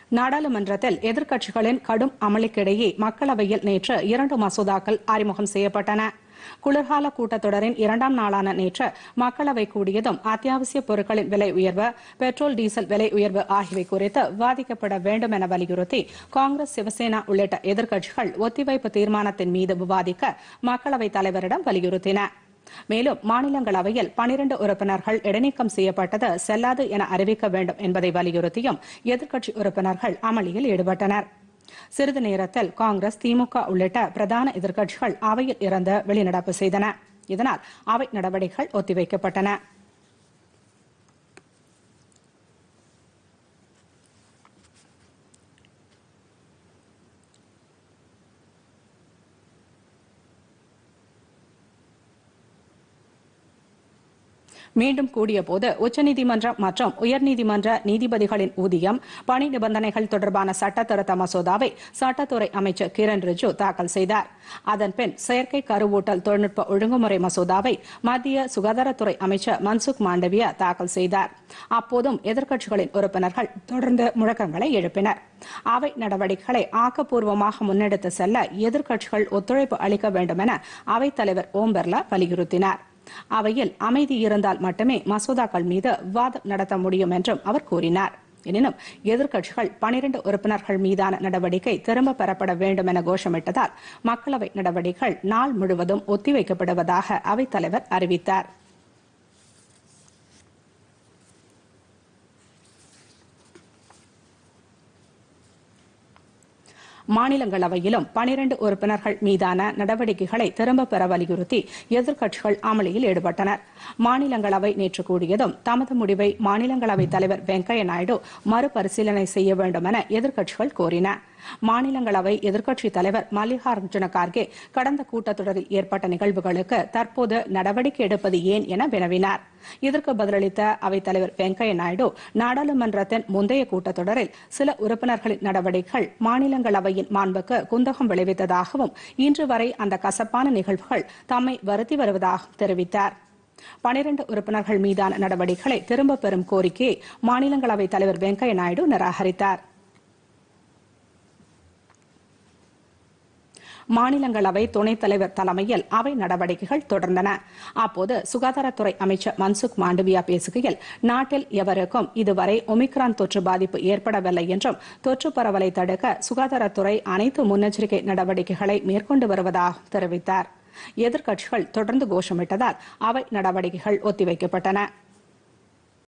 நாடாளுமன்றத்தில் எதிர்க்கட்சிகளின் கடும் அமளிக்கிடையே மக்களவையில் நேற்று இரண்டு மசோதாக்கள் அறிமுகம் செய்யப்பட்டன குளிர்கால கூட்டத்தொடரின் இரண்டாம் நாளான நேற்று மக்களவை கூடியதும் அத்தியாவசிய பொருட்களின் விலை உயர்வு பெட்ரோல் டீசல் விலை உயர்வு ஆகியவை குறித்து விவாதிக்கப்பட வேண்டும் என வலியுறுத்தி காங்கிரஸ் சிவசேனா உள்ளிட்ட எதிர்க்கட்சிகள் ஒத்திவைப்பு தீர்மானத்தின் மீது விவாதிக்க மக்களவைத் தலைவரிடம் வலியுறுத்தின மேலும் மாநிலங்களவையில் பனிரண்டு உறுப்பினர்கள் இடைநீக்கம் செய்யப்பட்டது செல்லாது என அறிவிக்க வேண்டும் என்பதை வலியுறுத்தியும் எதிர்க்கட்சி உறுப்பினர்கள் அமளியில் ஈடுபட்டனர் சிறிது நேரத்தில் காங்கிரஸ் திமுக உள்ளிட்ட பிரதான எதிர்க்கட்சிகள் அவையில் இருந்து வெளிநடப்பு செய்தன இதனால் அவை நடவடிக்கைகள் ஒத்திவைக்கப்பட்டன மீண்டும் கூடியபோது உச்சநீதிமன்றம் மற்றும் உயர்நீதிமன்ற நீதிபதிகளின் ஊதியம் பணி நிபந்தனைகள் தொடர்பான சட்ட திருத்த மசோதாவை சட்டத்துறை அமைச்சர் கிரண் ரிஜிஜு தாக்கல் செய்தார் அதன்பின் செயற்கை கருவூட்டல் தொழில்நுட்ப ஒழுங்குமுறை மசோதாவை மத்திய சுகாதாரத்துறை அமைச்சர் மன்சுக் மாண்டவியா தாக்கல் செய்தார் அப்போதும் எதிர்க்கட்சிகளின் உறுப்பினர்கள் தொடர்ந்து முழக்கங்களை எழுப்பினர் அவை நடவடிக்கைகளை ஆக்கப்பூர்வமாக முன்னெடுத்து செல்ல எதிர்க்கட்சிகள் ஒத்துழைப்பு அளிக்க வேண்டும் என அவைத்தலைவர் ஓம் பிர்லா வலியுறுத்தினார் அவையில் அமைதி இருந்தால் மட்டுமே மசோதாக்கள் மீது விவாதம் நடத்த முடியும் என்றும் அவர் கூறினார் எனினும் எதிர்க்கட்சிகள் பனிரண்டு உறுப்பினர்கள் மீதான நடவடிக்கை திரும்ப பெறப்பட வேண்டும் என கோஷமிட்டதால் மக்களவை நடவடிக்கைகள் நாள் முழுவதும் ஒத்திவைக்கப்படுவதாக அவைத்தலைவர் அறிவித்தார் மாநிலங்களவையிலும் பனிரண்டு உறுப்பினர்கள் மீதான நடவடிக்கைகளை திரும்பப் பெற வலியுறுத்தி எதிர்க்கட்சிகள் அமளியில் ஈடுபட்டனர் மாநிலங்களவை நேற்று கூடியதும் தமது முடிவை மாநிலங்களவைத் தலைவர் வெங்கையா நாயுடு மறுபரிசீலனை செய்ய வேண்டும் என எதிர்க்கட்சிகள் கோரின மாநிலங்களவை எதிர்க்கட்சித் தலைவர் மல்லிகார்ஜுன கார்கே கடந்த கூட்டத்தொடரில் ஏற்பட்ட நிகழ்வுகளுக்கு தற்போது நடவடிக்கை எடுப்பது ஏன் என வினவினார் இதற்கு பதிலளித்த அவைத்தலைவர் வெங்கையா நாயுடு நாடாளுமன்றத்தின் முந்தைய கூட்டத்தொடரில் சில உறுப்பினர்களின் நடவடிக்கைகள் மாநிலங்களவையின் மாண்புக்கு குந்தகம் விளைவித்ததாகவும் இன்று வரை அந்த கசப்பான நிகழ்வுகள் தம்மை வருத்தி வருவதாகவும் தெரிவித்தார் பனிரண்டு உறுப்பினர்கள் மீதான நடவடிக்கைகளை திரும்பப் பெறும் கோரிக்கையை மாநிலங்களவைத் தலைவர் வெங்கையா நாயுடு நிராகரித்தார் மாநிலங்களவை துணைத் தலைவர் தலைமையில் அவை நடவடிக்கைகள் தொடர்ந்தன அப்போது சுகாதாரத்துறை அமைச்சர் மன்சுக் மாண்டவியா பேசுகையில் நாட்டில் எவருக்கும் இதுவரை ஒமிக்ரான் தொற்று பாதிப்பு ஏற்படவில்லை என்றும் தொற்று பரவலை தடுக்க சுகாதாரத்துறை அனைத்து முன்னெச்சரிக்கை நடவடிக்கைகளை மேற்கொண்டு வருவதாக தெரிவித்தார் எதிர்க்கட்சிகள் தொடர்ந்து கோஷமிட்டதால் அவை நடவடிக்கைகள் ஒத்திவைக்கப்பட்டன